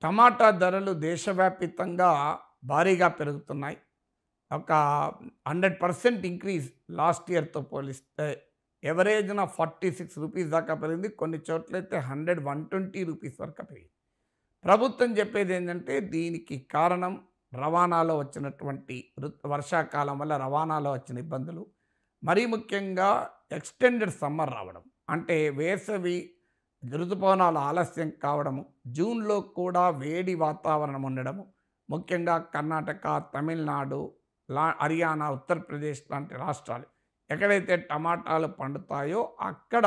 టమాటా ధరలు దేశవ్యాప్తంగా భారీగా పెరుగుతున్నాయి ఒక హండ్రెడ్ పర్సెంట్ ఇంక్రీజ్ లాస్ట్ ఇయర్తో పోలిస్తే ఎవరేజ్న ఫార్టీ సిక్స్ రూపీస్ దాకా పెరిగింది కొన్ని చోట్లయితే హండ్రెడ్ వన్ ట్వంటీ రూపీస్ వరకు పెరిగింది ప్రభుత్వం చెప్పేది ఏంటంటే దీనికి కారణం రవాణాలో వచ్చినటువంటి ఋతు వర్షాకాలం వల్ల రవాణాలో వచ్చిన ఇబ్బందులు మరీ ముఖ్యంగా ఎక్స్టెండెడ్ సమ్మర్ రావడం అంటే వేసవి ఋతుపవనాలు ఆలస్యం కావడము జూన్లో కూడా వేడి వాతావరణం ఉండడము ముఖ్యంగా కర్ణాటక తమిళనాడు లా హర్యానా ఉత్తరప్రదేశ్ లాంటి రాష్ట్రాలు ఎక్కడైతే టమాటాలు పండుతాయో అక్కడ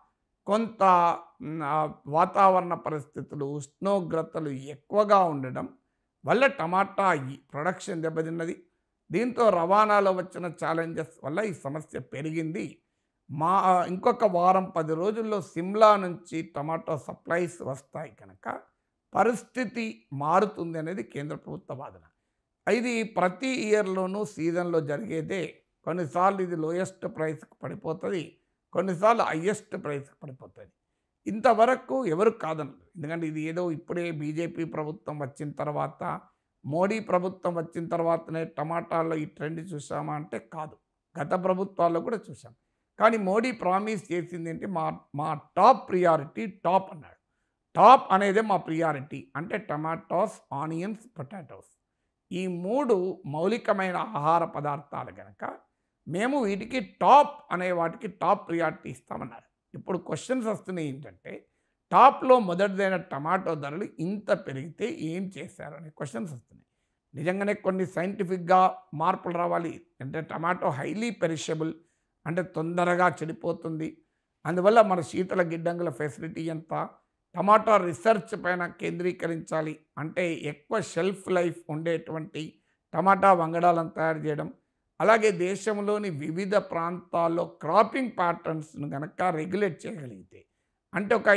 కొంత మ్, ఆ, వాతావరణ పరిస్థితులు ఉష్ణోగ్రతలు ఎక్కువగా ఉండడం వల్ల టమాటా ఈ ప్రొడక్షన్ దెబ్బతిన్నది దీంతో రవాణాలో వచ్చిన ఛాలెంజెస్ వల్ల ఈ సమస్య పెరిగింది మా ఇంకొక వారం పది రోజుల్లో సిమ్లా నుంచి టమాటో సప్లైస్ వస్తాయి కనుక పరిస్థితి మారుతుంది అనేది కేంద్ర ప్రభుత్వ వాదన ఇది ప్రతి ఇయర్లోనూ సీజన్లో జరిగేదే కొన్నిసార్లు ఇది లోయెస్ట్ ప్రైస్కి పడిపోతుంది కొన్నిసార్లు హయ్యెస్ట్ ప్రైస్కి పడిపోతుంది ఇంతవరకు ఎవరు కాదన్నారు ఎందుకంటే ఇది ఏదో ఇప్పుడే బీజేపీ ప్రభుత్వం వచ్చిన తర్వాత మోడీ ప్రభుత్వం వచ్చిన తర్వాతనే టమాటాల్లో ఈ ట్రెండ్ చూసామా అంటే కాదు గత ప్రభుత్వాల్లో కూడా చూసాం కానీ మోడీ ప్రామిస్ చేసింది ఏంటి మా మా టాప్ ప్రియారిటీ టాప్ అన్నాడు టాప్ అనేదే మా ప్రియారిటీ అంటే టమాటోస్ ఆనియన్స్ పొటాటోస్ ఈ మూడు మౌలికమైన ఆహార పదార్థాలు కనుక మేము వీటికి టాప్ అనే వాటికి టాప్ ప్రియారిటీ ఇస్తామన్నారు ఇప్పుడు క్వశ్చన్స్ వస్తున్నాయి ఏంటంటే టాప్లో మొదటిదైన టమాటో ధరలు ఇంత పెరిగితే ఏం చేశారు అనే క్వశ్చన్స్ వస్తున్నాయి నిజంగానే కొన్ని సైంటిఫిక్గా మార్పులు రావాలి అంటే టమాటో హైలీ పెరిషబుల్ అంటే తొందరగా చెడిపోతుంది అందువల్ల మన శీతల గిడ్డంగుల ఫెసిలిటీ ఎంత టమాటా రీసెర్చ్ పైన కేంద్రీకరించాలి అంటే ఎక్కువ షెల్ఫ్ లైఫ్ ఉండేటువంటి టమాటా వంగడాలను తయారు చేయడం అలాగే దేశంలోని వివిధ ప్రాంతాల్లో క్రాపింగ్ ప్యాటర్న్స్ను కనుక రెగ్యులేట్ చేయగలిగితే అంటే ఒక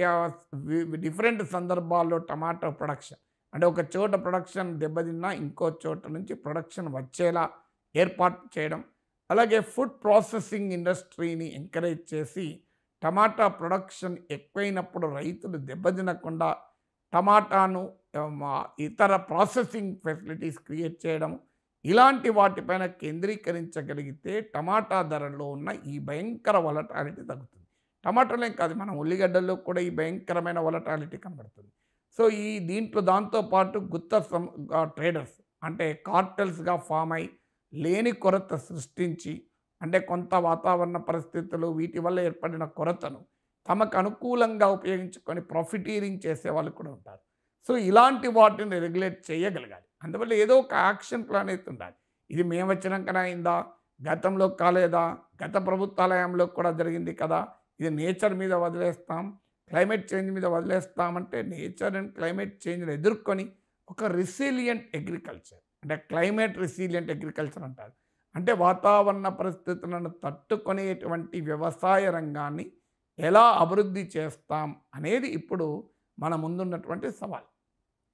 డిఫరెంట్ సందర్భాల్లో టమాటో ప్రొడక్షన్ అంటే ఒక చోట ప్రొడక్షన్ దెబ్బతిన్నా ఇంకో చోట నుంచి ప్రొడక్షన్ వచ్చేలా ఏర్పాటు చేయడం అలాగే ఫుడ్ ప్రాసెసింగ్ ఇండస్ట్రీని ఎంకరేజ్ చేసి టమాటా ప్రొడక్షన్ ఎక్కువైనప్పుడు రైతులు దెబ్బతినకుండా టమాటాను ఆ, మా- ఇతర ప్రాసెసింగ్ ఫెసిలిటీస్ క్రియేట్ చేయడం ఇలాంటి వాటిపైన కేంద్రీకరించగలిగితే టమాటా ధరల్లో ఉన్న ఈ భయంకర వలటాలిటీ తగ్గుతుంది టమాటాలే కాదు మనం ఉల్లిగడ్డల్లో కూడా ఈ భయంకరమైన వలటాలిటీ కనబడుతుంది సో ఈ దీంట్లో దాంతోపాటు గుత్త సం ట్రేడర్స్ అంటే కార్టెల్స్గా ఫామ్ అయి లేని కొరత సృష్టించి అంటే కొంత వాతావరణ పరిస్థితులు వీటి వల్ల ఏర్పడిన కొరతను తమకు అనుకూలంగా ఉపయోగించుకొని ప్రాఫిటీరింగ్ చేసే వాళ్ళు కూడా ఉంటారు సో ఇలాంటి వాటిని రెగ్యులేట్ చేయగలగాలి అందువల్ల ఏదో ఒక యాక్షన్ ప్లాన్ అయితే ఉండాలి ఇది మేము వచ్చినాకనే అయిందా గతంలో కాలేదా గత ప్రభుత్వాలయంలో కూడా జరిగింది కదా ఇది నేచర్ మీద వదిలేస్తాం క్లైమేట్ చేంజ్ మీద వదిలేస్తామంటే నేచర్ అండ్ క్లైమేట్ చేంజ్ని ఎదుర్కొని ఒక రిసిలియంట్ అగ్రికల్చర్ అంటే క్లైమేట్ రిసిలియంట్ అగ్రికల్చర్ అంటారు అంటే వాతావరణ పరిస్థితులను తట్టుకునేటువంటి వ్యవసాయ రంగాన్ని ఎలా అభివృద్ధి చేస్తాం అనేది ఇప్పుడు మన ముందున్నటువంటి సవాల్